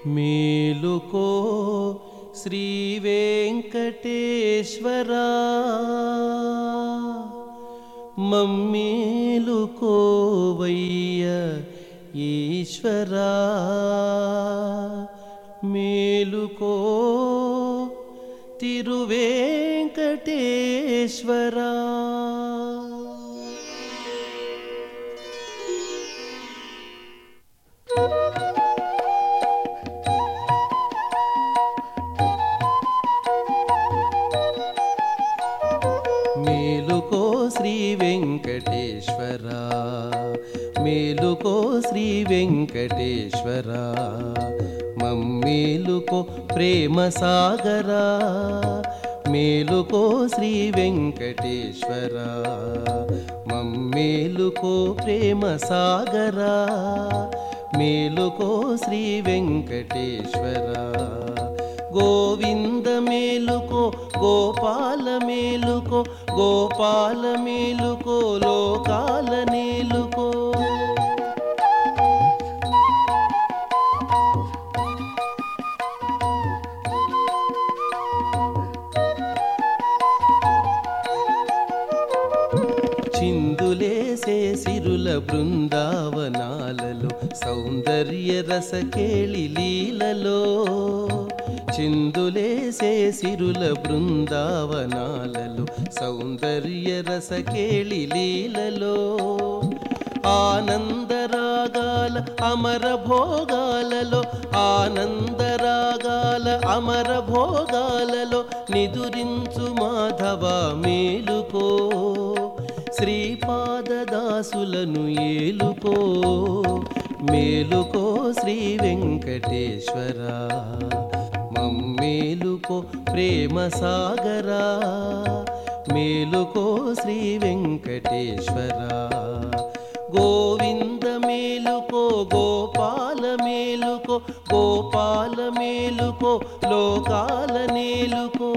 మేలుకో శ్రీ వెంకటేశ్వరా మమ్మేలుకోవయ్య ఈశ్వరా మేలుకో తిరువేంకటేశ్వరా మేలుకో శ్రీ వెంకటేశ్వర మేలుకో శ్రీ వెంకటేశ్వర మమ్మేలుకో ప్రేమ సాగరా మేలుకో శ్రీ వెంకటేశ్వర మమ్మేలుకో ప్రేమ సాగరా మేలుకో శ్రీ వెంకటేశ్వర గోవింద మేలుకో గోపాల మేలుకో గోపాల మేలుకో లోకాల నేలుకో చిందులేసే సిరుల బృందావనాలలో సౌందర్య రసకేళి లీలలో చిందులేసే సిరుల బృందావనాలలో సౌందర్య రసకేళి లీలలో ఆనందరాగాల అమర భోగాలలో ఆనందరాగాల అమర భోగాలలో నిదురించు మాధవ మేలుకో శ్రీపాదదాసులను ఏలుకో మేలుకో శ్రీ వెంకటేశ్వర మమ్మేలుకో ప్రేమ సాగరా మేలుకో శ్రీ వెంకటేశ్వర గోవింద మేలుకో గోపాల మేలుకో గోపాల మేలుకో లోకాల నేలుకో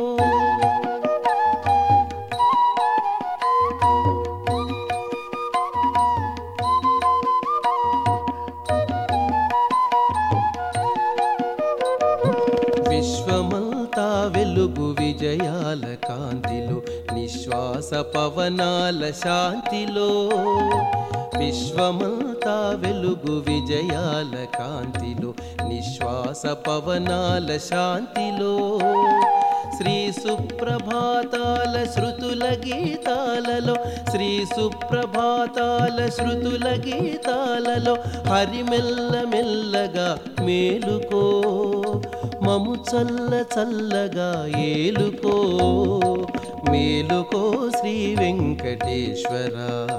విశ్వమంతా వెలుగు విజయాల కాంతిలో నిశ్వాస పవనాల శాంతిలో విశ్వమంతా వెలుగు విజయాల కాంతిలో నిశ్వాస పవనాల శాంతిలో శ్రీ సుప్రభాతాల శృతుల గీతాలలో శ్రీ సుప్రభాతాల శృతుల గీతాలలో హరిమెల్ల మెల్లగా మేలుకో మము చల్ల చల్లగా ఏలుకో మేలుకో శ్రీ వెంకటేశ్వర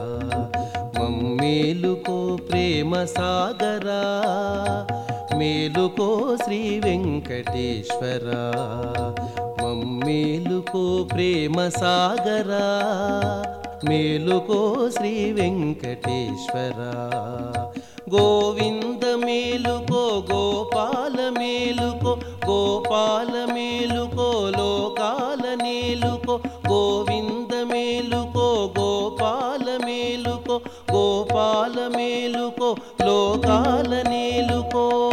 మమ్మేలుకో ప్రేమ సాగరా మేలుకో శ్రీ వెంకటేశ్వర మమ్మేలుకో ప్రేమ సాగరా మేలుకో శ్రీ వెంకటేశ్వర గోవింద మేలుకో గోపాల మేలుకో గోపాల మేలుకో లోకాల నేలుకో గోవింద మేలుకో గోపాల మేలుకో గోపాల మేలుకో లోకాల నేలుకో